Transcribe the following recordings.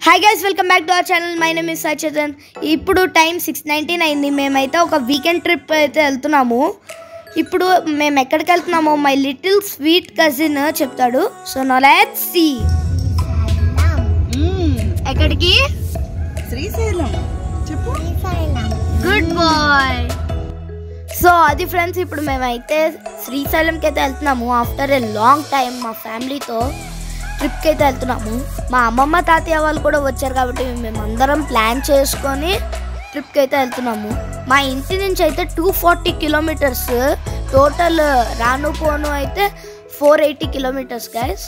Hi guys welcome back to our channel my name is Sachetan ఇప్పుడు time six nineteen అయింది మేమైతే ఒక weekend trip అయితే వెళ్తున్నాము ఇప్పుడు మేము ఎక్కడికి వెళ్తున్నామో మై లిటిల్ స్వీట్ కజిన్ చెప్తాడు సో నో లెట్స్ సీ ఎక్కడికి శ్రీశైలం చెప్పు గుడ్ బాయ్ సో అది ఫ్రెండ్స్ ఇప్పుడు మేమైతే శ్రీశైలంకి అయితే వెళ్తున్నాము ఆఫ్టర్ ఏ లాంగ్ టైం మా ఫ్యామిలీతో ట్రిప్కి అయితే వెళ్తున్నాము మా అమ్మమ్మ తాతయ్య వాళ్ళు కూడా వచ్చారు కాబట్టి మేము అందరం ప్లాన్ చేసుకొని ట్రిప్కి అయితే వెళ్తున్నాము మా ఇంటి నుంచి అయితే టూ ఫార్టీ కిలోమీటర్స్ టోటల్ రాను పోను అయితే four eighty kilometres guys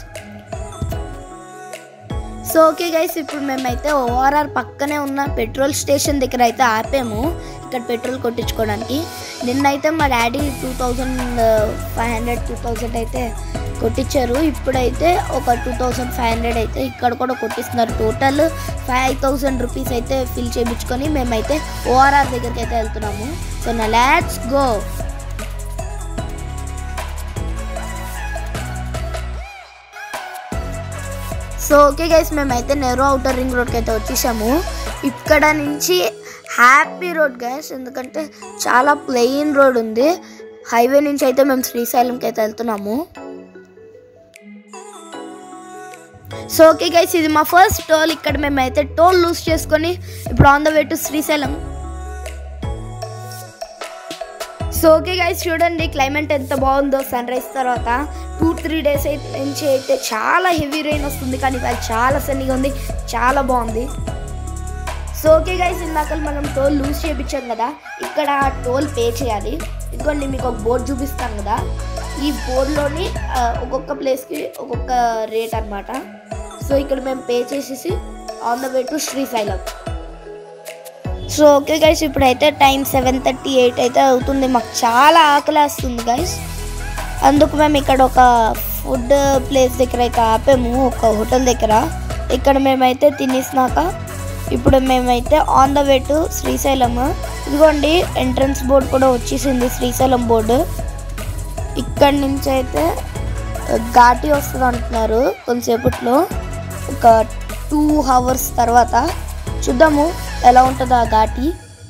so okay guys ఇప్పుడు మేమైతే ఓఆర్ఆర్ పక్కనే ఉన్న పెట్రోల్ స్టేషన్ దగ్గర అయితే ఆపాము ఇక్కడ పెట్రోల్ కొట్టించుకోవడానికి నిన్నైతే మా daddy two thousand five hundred two thousand అయితే కొట్టించారు ఇప్పుడైతే ఒక టూ థౌజండ్ ఫైవ్ హండ్రెడ్ అయితే ఇక్కడ కూడా కొట్టిస్తున్నారు టోటల్ ఫైవ్ థౌజండ్ రూపీస్ అయితే ఫిల్ చేయించుకొని మేమైతే ఓఆర్ఆర్ దగ్గరికి అయితే వెళ్తున్నాము so now let's go so okay guys మేమైతే నెహ్రూ అవుటర్ రింగ్ రోడ్కి అయితే వచ్చేసాము ఇక్కడ నుంచి హ్యాపీ రోడ్ గైస్ ఎందుకంటే చాలా ప్లెయిన్ రోడ్ ఉంది హైవే నుంచి అయితే మేము శ్రీశైలంకి అయితే వెళ్తున్నాము సో ఓకే గైస్ ఇది మా ఫస్ట్ టోల్ ఇక్కడ మేమైతే టోల్ లూజ్ చేసుకొని ఇప్పుడు on the way to Srisailam so okay guys చూడండి క్లైమేట్ ఎంత బాగుందో సన్ రైజ్ తర్వాత టూ త్రీ డేస్ అయితే నుంచి అయితే చాలా హెవీ రెయిన్ వస్తుంది కానీ ఇవాళ చాలా సన్నీగా ఉంది చాలా బాగుంది సో ఓకే గైస్ ఇందాక మనం టోల్ లూజ్ చేయించాం కదా ఇక్కడ టోల్ పే చేయాలి ఇదిగోండి మీకు ఒక బోర్డు చూపిస్తాను కదా ఈ బోర్డులోని ఆ, ఒక్కొక్క ప్లేస్కి ఒక్కొక్క రేట్ అన్నమాట సో ఇక్కడ మేము పే చేసేసి on the way to Srisailam so okay guys ఇప్పుడైతే టైం సెవెన్ థర్టీ ఎయిట్ అయితే అవుతుంది మాకు చాలా ఆకలి వస్తుంది గైస్ అందుకు మేము ఇక్కడ ఒక ఫుడ్ ప్లేస్ దగ్గర అయితే ఆపాము ఒక హోటల్ దగ్గర ఇక్కడ మేమైతే తినేసినాక ఇప్పుడు మేమైతే on the way to Srisailam ఇదిగోండి ఎంట్రన్స్ బోర్డు కూడా వచ్చేసింది శ్రీశైలం బోర్డు ఇక్కడ నుంచి అయితే ఘాటి వస్తుంది అంటున్నారు కొంతసేపట్లో ఒక టూ అవర్స్ తర్వాత చూద్దాము ఎలా ఉంటుందో ఆ ఘాటి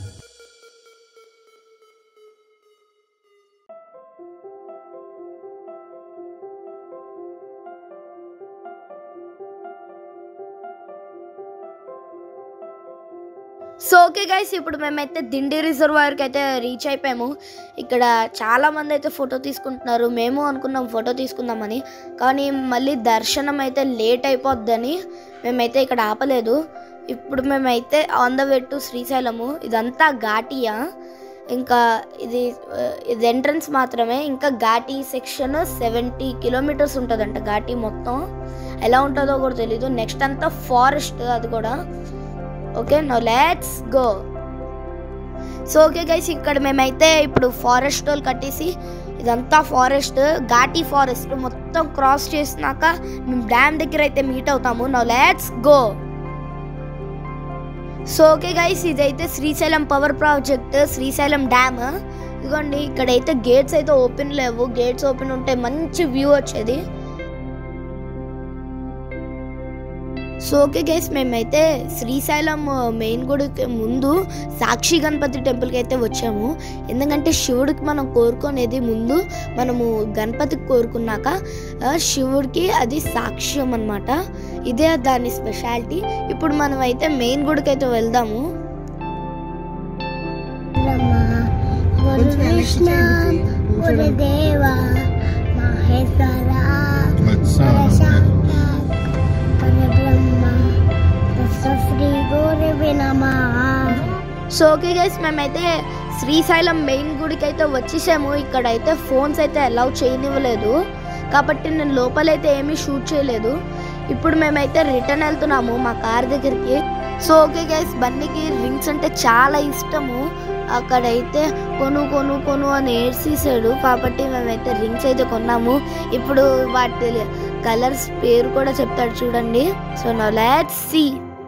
సో ఓకే గైస్ ఇప్పుడు మేమైతే దిండి రిజర్వాయర్కి అయితే రీచ్ అయిపోయాము ఇక్కడ చాలా మంది అయితే ఫోటో తీసుకుంటున్నారు మేము అనుకున్నాం ఫోటో తీసుకుందామని కానీ మళ్ళీ దర్శనం అయితే లేట్ అయిపోద్దని మేమైతే ఇక్కడ ఆపలేదు ఇప్పుడు మేమైతే on the way to Srisailam ఇదంతా ఘాటియా ఇంకా ఇది ఆ, ఇది ఎంట్రన్స్ మాత్రమే ఇంకా ఘాటి సెక్షన్ సెవెంటీ కిలోమీటర్స్ ఉంటుందంట ఘాటి మొత్తం ఎలా ఉంటుందో కూడా తెలీదు నెక్స్ట్ అంతా ఫారెస్ట్ అది కూడా okay now let's go so okay guys ఇక్కడ మేమైతే ఇప్పుడు ఫారెస్ట్ టోల్ కట్టేసి ఇదంతా ఫారెస్ట్ ఘాటి ఫారెస్ట్ మొత్తం క్రాస్ చేసినాక మేము డ్యామ్ దగ్గర అయితే మీట్ అవుతాము now let's go so okay guys ఇదైతే Srisailam power project Srisailam dam ఇదిగోండి ఇక్కడైతే గేట్స్ అయితే ఓపెన్ లేవు గేట్స్ ఓపెన్ ఉంటే మంచి వ్యూ వచ్చేది సో ఓకే గైస్ మేమైతే శ్రీశైలం మెయిన్ గుడికి ముందు సాక్షి గణపతి టెంపుల్కి అయితే వచ్చాము ఎందుకంటే శివుడికి మనం కోరుకునేది ముందు మనము గణపతికి కోరుకున్నాక ఆ, శివుడికి అది సాక్ష్యం అన్నమాట ఇదే దాని స్పెషాలిటీ ఇప్పుడు మనం అయితే మెయిన్ గుడికి అయితే వెళ్దాము కొంచెం వెనక్కి చేయి, గురుదేవ మహేశ్వర Let's పరబ్రహ్మ శ్రీ గురువి నమః సో ఓకే గైస్ మేమైతే శ్రీశైలం మెయిన్ గుడికి అయితే వచ్చేసాము ఇక్కడైతే ఫోన్స్ అయితే అలౌ చేయనివ్వలేదు కాబట్టి నేను లోపలైతే ఏమీ షూట్ చేయలేదు ఇప్పుడు మేమైతే రిటర్న్ వెళ్తున్నాము మా కార్ దగ్గరికి సో ఓకే గైస్ బన్నీకి రింగ్స్ అంటే చాలా ఇష్టము అక్కడైతే కొను కొను కొను అని ఏడ్చేసాడు కాబట్టి మేమైతే రింగ్స్ అయితే కొన్నాము ఇప్పుడు వాటి కలర్స్ పేరు కూడా చెప్తాడు చూడండి సో నా లెట్స్ సి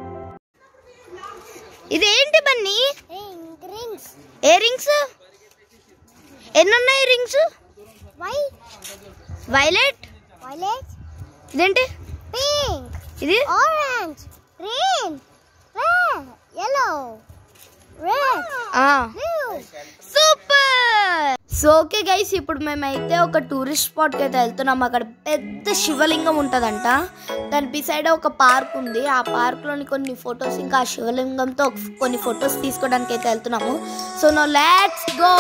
ఇదేంటి బన్నీ రింగ్స్ ఏ రింగ్స్ ఎన్ని ఉన్నాయి రింగ్స్ వైట్ వైలెట్ వైలెట్ ఇదేంటి పింక్ ఇది orange green Red. Blue. Super so okay guys ఇప్పుడు మేమైతే ఒక టూరిస్ట్ స్పాట్కి అయితే వెళ్తున్నాం అక్కడ పెద్ద శివలింగం ఉంటుందంట దాని బిసైడ్ ఒక పార్క్ ఉంది ఆ పార్క్లోని కొన్ని ఫొటోస్ ఇంకా ఆ శివలింగంతో కొన్ని ఫొటోస్ తీసుకోవడానికి అయితే వెళ్తున్నాము so now let's go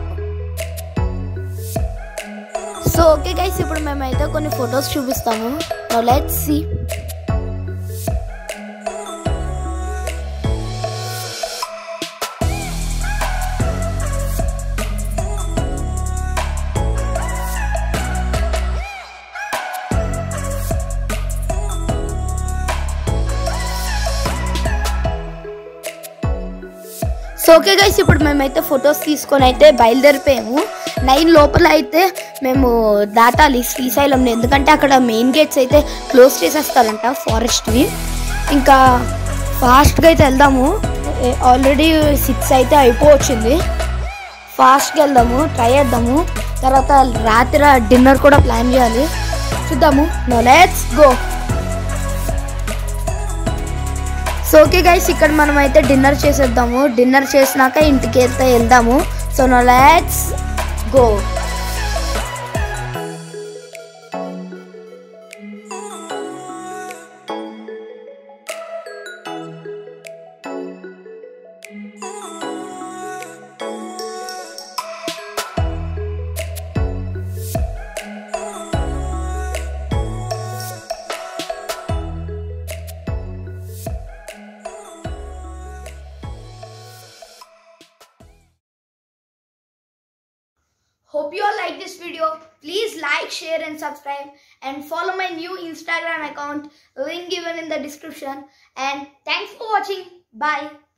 so okay guys ఇప్పుడు మేమైతే కొన్ని ఫొటోస్ చూపిస్తాము now let's see so okay guys ఇప్పుడు మేమైతే ఫొటోస్ తీసుకొని అయితే బయలుదేరిపోయాము నైన్ లోపల అయితే మేము దాటాలి శ్రీశైలం ఎందుకంటే అక్కడ మెయిన్ గేట్స్ అయితే క్లోజ్ చేసేస్తారంట ఫారెస్ట్వి ఇంకా ఫాస్ట్గా అయితే వెళ్దాము ఆల్రెడీ సిక్స్ అయితే అయిపోవచ్చింది ఫాస్ట్గా వెళ్దాము ట్రై చేద్దాము తర్వాత రాత్రి డిన్నర్ కూడా ప్లాన్ చేయాలి చూద్దాము now let's go so okay guys ఇక్కడ మనం అయితే డిన్నర్ చేసేద్దాము డిన్నర్ చేసినాక ఇంటికి అయితే వెళ్దాము so now let's go Hope you all like this video. Please like, share and subscribe and follow my new Instagram account link given in the description. And thanks for watching. Bye.